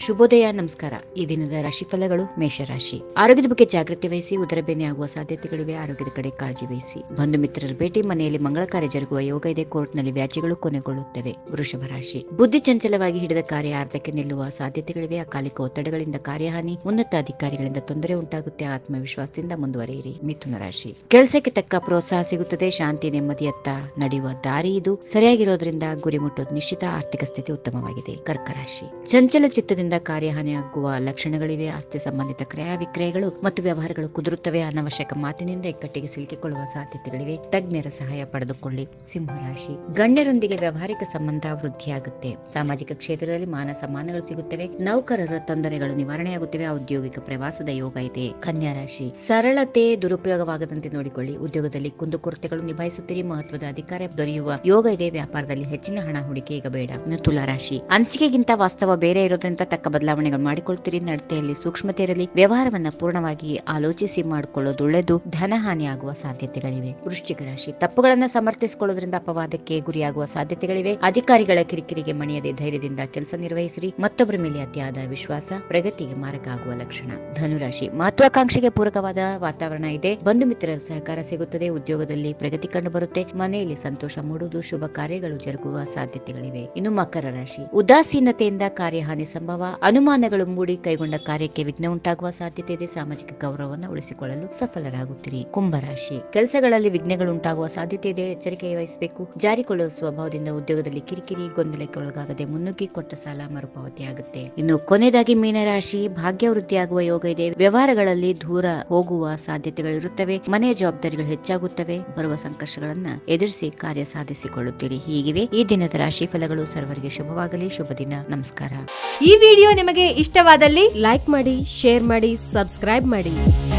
ಶುಭೋದಯ ನಮಸ್ಕಾರ ಈ ದಿನದ ರಾಶಿ ಫಲಗಳು ಮೇಷರಾಶಿ ಆರೋಗ್ಯದ ಬಗ್ಗೆ ಜಾಗೃತಿ ವಹಿಸಿ ಉದರ ಬೇನೆ ಆಗುವ ಸಾಧ್ಯತೆಗಳಿವೆ ಆರೋಗ್ಯದ ಕಡೆ ಕಾಳಜಿ ವಹಿಸಿ ಬಂಧು ಮಿತ್ರರ ಭೇಟಿ ಮನೆಯಲ್ಲಿ ಮಂಗಳ ಕಾರ್ಯ ಜರುಗುವ ಯೋಗ ಇದೆ ಕೋರ್ಟ್ನಲ್ಲಿ ವ್ಯಾಜ್ಯಗಳು ಕೊನೆಗೊಳ್ಳುತ್ತವೆ ವೃಷಭ ರಾಶಿ ಬುದ್ಧಿ ಚಂಚಲವಾಗಿ ಹಿಡಿದ ಕಾರ್ಯ ಅರ್ಧಕ್ಕೆ ನಿಲ್ಲುವ ಸಾಧ್ಯತೆಗಳಿವೆ ಅಕಾಲಿಕ ಒತ್ತಡಗಳಿಂದ ಕಾರ್ಯಹಾನಿ ಉನ್ನತ ಅಧಿಕಾರಿಗಳಿಂದ ತೊಂದರೆ ಉಂಟಾಗುತ್ತೆ ಆತ್ಮವಿಶ್ವಾಸದಿಂದ ಮುಂದುವರಿಯಿರಿ ಮಿಥುನ ರಾಶಿ ಕೆಲಸಕ್ಕೆ ತಕ್ಕ ಪ್ರೋತ್ಸಾಹ ಸಿಗುತ್ತದೆ ಶಾಂತಿ ನೆಮ್ಮದಿಯತ್ತ ನಡೆಯುವ ದಾರಿ ಇದು ಸರಿಯಾಗಿರೋದ್ರಿಂದ ಗುರಿ ಮುಟ್ಟೋದು ನಿಶ್ಚಿತ ಆರ್ಥಿಕ ಸ್ಥಿತಿ ಉತ್ತಮವಾಗಿದೆ ಕರ್ಕ ರಾಶಿ ಚಂಚಲ ಚಿತ್ತದಿಂದ ಕಾರ್ಯಹಾನಿಯಾಗುವ ಲಕ್ಷಣಗಳಿವೆ ಆಸ್ತಿ ಸಂಬಂಧಿತ ಕ್ರಯ ವಿಕ್ರಯಗಳು ಮತ್ತು ವ್ಯವಹಾರಗಳು ಕುದುರುತ್ತವೆ ಅನವಶ್ಯಕ ಮಾತಿನಿಂದ ಇಕ್ಕಟ್ಟಿಗೆ ಸಿಲುಕಿಕೊಳ್ಳುವ ಸಾಧ್ಯತೆಗಳಿವೆ ತಜ್ಞರ ಸಹಾಯ ಪಡೆದುಕೊಳ್ಳಿ ಸಿಂಹರಾಶಿ ಗಣ್ಯರೊಂದಿಗೆ ವ್ಯವಹಾರಿಕ ಸಂಬಂಧ ವೃದ್ಧಿಯಾಗುತ್ತೆ ಸಾಮಾಜಿಕ ಕ್ಷೇತ್ರದಲ್ಲಿ ಮಾನ ಸಮ್ಮಾನಗಳು ಸಿಗುತ್ತವೆ ನೌಕರರ ತೊಂದರೆಗಳು ನಿವಾರಣೆಯಾಗುತ್ತವೆ ಔದ್ಯೋಗಿಕ ಪ್ರವಾಸದ ಯೋಗ ಇದೆ ಕನ್ಯಾ ರಾಶಿ ಸರಳತೆ ದುರುಪಯೋಗವಾಗದಂತೆ ನೋಡಿಕೊಳ್ಳಿ ಉದ್ಯೋಗದಲ್ಲಿ ಕುಂದುಕೊರತೆಗಳು ನಿಭಾಯಿಸುತ್ತೀರಿ ಮಹತ್ವದ ಅಧಿಕಾರ ದೊರೆಯುವ ಯೋಗ ಇದೆ ವ್ಯಾಪಾರದಲ್ಲಿ ಹೆಚ್ಚಿನ ಹಣ ಹೂಡಿಕೆ ಈಗ ಬೇಡ ಇನ್ನು ತುಲಾ ರಾಶಿ ಅನಿಸಿಕೆಗಿಂತ ವಾಸ್ತವ ಬೇರೆ ಇರೋದ್ರಿಂದ ತಕ್ಕ ಬದಲಾವಣೆಗಳು ಮಾಡಿಕೊಳ್ತೀರಿ ನಡತೆಯಲ್ಲಿ ಸೂಕ್ಷ್ಮತೆ ಇರಲಿ ವ್ಯವಹಾರವನ್ನ ಪೂರ್ಣವಾಗಿ ಆಲೋಚಿಸಿ ಮಾಡಿಕೊಳ್ಳೋದು ಒಳ್ಳೆಯದು ಧನಹಾನಿ ಆಗುವ ಸಾಧ್ಯತೆಗಳಿವೆ ವೃಶ್ಚಿಕ ರಾಶಿ ತಪ್ಪುಗಳನ್ನ ಸಮರ್ಥಿಸಿಕೊಳ್ಳೋದ್ರಿಂದ ಅಪವಾದಕ್ಕೆ ಗುರಿಯಾಗುವ ಸಾಧ್ಯತೆಗಳಿವೆ ಅಧಿಕಾರಿಗಳ ಕಿರಿಕಿರಿಗೆ ಮಣಿಯದೆ ಧೈರ್ಯದಿಂದ ಕೆಲಸ ನಿರ್ವಹಿಸಿರಿ ಮತ್ತೊಬ್ಬರ ಮೇಲೆ ಅತಿಯಾದ ವಿಶ್ವಾಸ ಪ್ರಗತಿಗೆ ಮಾರಕ ಆಗುವ ಲಕ್ಷಣ ಧನುರಾಶಿ ಮಹತ್ವಾಕಾಂಕ್ಷೆಗೆ ಪೂರಕವಾದ ವಾತಾವರಣ ಇದೆ ಬಂಧು ಮಿತ್ರರ ಸಹಕಾರ ಸಿಗುತ್ತದೆ ಉದ್ಯೋಗದಲ್ಲಿ ಪ್ರಗತಿ ಕಂಡು ಬರುತ್ತೆ ಮನೆಯಲ್ಲಿ ಸಂತೋಷ ಮೂಡುವುದು ಶುಭ ಕಾರ್ಯಗಳು ಜರುಗುವ ಸಾಧ್ಯತೆಗಳಿವೆ ಇನ್ನು ಮಕರ ರಾಶಿ ಉದಾಸೀನತೆಯಿಂದ ಕಾರ್ಯಹಾನಿ ಸಂಭವ ಅನುಮಾನಗಳು ಮೂಡಿ ಕೈಗೊಂಡ ಕಾರ್ಯಕ್ಕೆ ವಿಘ್ನ ಉಂಟಾಗುವ ಸಾಧ್ಯತೆ ಇದೆ ಸಾಮಾಜಿಕ ಗೌರವವನ್ನು ಉಳಿಸಿಕೊಳ್ಳಲು ಸಫಲರಾಗುತ್ತೀರಿ ಕುಂಭರಾಶಿ ಕೆಲಸಗಳಲ್ಲಿ ವಿಘ್ನಗಳು ಉಂಟಾಗುವ ಸಾಧ್ಯತೆ ಇದೆ ಎಚ್ಚರಿಕೆ ವಹಿಸಬೇಕು ಜಾರಿಕೊಳ್ಳುವ ಸ್ವಭಾವದಿಂದ ಉದ್ಯೋಗದಲ್ಲಿ ಕಿರಿಕಿರಿ ಗೊಂದಲಕ್ಕೆ ಒಳಗಾಗದೆ ಮುನ್ನುಗ್ಗಿ ಕೊಟ್ಟ ಸಾಲ ಮರುಪಾವತಿ ಆಗುತ್ತೆ ಇನ್ನು ಕೊನೆಯದಾಗಿ ಮೀನರಾಶಿ ಭಾಗ್ಯ ವೃದ್ಧಿಯಾಗುವ ಯೋಗ ಇದೆ ವ್ಯವಹಾರಗಳಲ್ಲಿ ದೂರ ಹೋಗುವ ಸಾಧ್ಯತೆಗಳಿರುತ್ತವೆ ಮನೆಯ ಜವಾಬ್ದಾರಿಗಳು ಹೆಚ್ಚಾಗುತ್ತವೆ ಬರುವ ಸಂಕಷ್ಟಗಳನ್ನ ಎದುರಿಸಿ ಕಾರ್ಯ ಸಾಧಿಸಿಕೊಳ್ಳುತ್ತೀರಿ ಹೀಗಿವೆ ಈ ದಿನದ ರಾಶಿ ಫಲಗಳು ಸರ್ವರಿಗೆ ಶುಭವಾಗಲಿ ಶುಭ ದಿನ ನಮಸ್ಕಾರ ಈ ವಿಡಿಯೋ ನಿಮಗೆ ಇಷ್ಟವಾದಲ್ಲಿ ಲೈಕ್ ಮಾಡಿ ಶೇರ್ ಮಾಡಿ ಸಬ್ಸ್ಕ್ರೈಬ್ ಮಾಡಿ